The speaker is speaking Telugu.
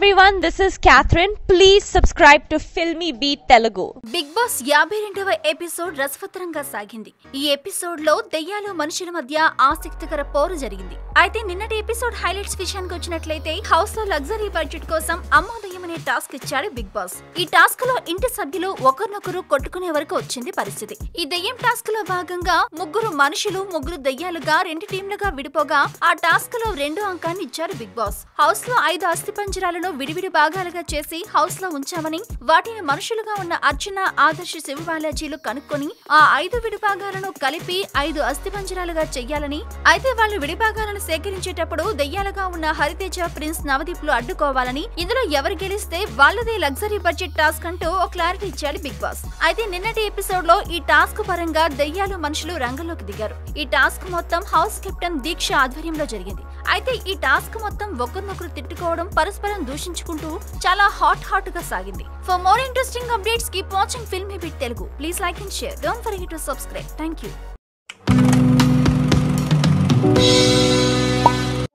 everyone, this is Catherine. Please subscribe to Filmy Beat Telugu. Bigg Boss యాభై రెండవ ఎపిసోడ్ రసవత్తరంగా సాగింది ఈ ఎపిసోడ్ లో దెయ్యాలు మనుషుల మధ్య ఆసక్తికర పోరు జరిగింది అయితే నిన్నటి ఎపిసోడ్ హైలైట్స్ విషయానికి వచ్చినట్లయితే హౌస్ లో లగ్జరీ బడ్జెట్ కోసం అమ్మోదయం అనే టాస్క్ ఇచ్చాడు బిగ్ బాస్ ఈ టాస్క్ లో ఇంటి సభ్యులు ఒకరినొకరు కొట్టుకునే వరకు వచ్చింది పరిస్థితి ఈ దెయ్యం టాస్క్ లో భాగంగా ముగ్గురు మనుషులు ముగ్గురు దెయ్యాలుగా రెండు టీంలుగా విడిపోగా ఆ టాస్క్ లో రెండో అంకాన్ని ఇచ్చారు బిగ్ బాస్ హౌస్ లో ఐదు అస్థిపంజరాలను విడివిడి భాగాలుగా చేసి హౌస్ లో ఉంచామని వాటిని మనుషులుగా ఉన్న అర్చన ఆదర్శ శివబాలాజీలు కనుక్కొని ఆ ఐదు విడిభాగాలను కలిపి ఐదు అస్థిపంజరాలుగా చెయ్యాలని అయితే వాళ్ళు విడిభాగాలను సేకరించేటప్పుడు దెయ్యాలుగా ఉన్న హరితేజ ప్రిన్స్ నవదీప్ లు అడ్డుకోవాలని ఇందులో ఎవరు గెలిస్తే వాళ్ళదే లగ్జరీ బడ్జెట్ టాస్క్ అంటూ ఓ క్లారిటీ ఇచ్చాడు బిగ్ బాస్ అయితే నిన్నటి ఎపిసోడ్ లో ఈ టాస్క్ పరంగా దెయ్యాలు మనుషులు రంగంలోకి దిగారు ఈ టాస్క్ మొత్తం హౌస్ కెప్టెన్ దీక్ష ఆధ్వర్యంలో జరిగింది అయితే ఈ టాస్క్ మొత్తం ఒకరినొకరు తిట్టుకోవడం పరస్పరం దూషించుకుంటూ చాలా హాట్ హాట్ గా సాగింది for more interesting updates keep watching Filmy Beat Telugu please like and share don't forget to subscribe thank you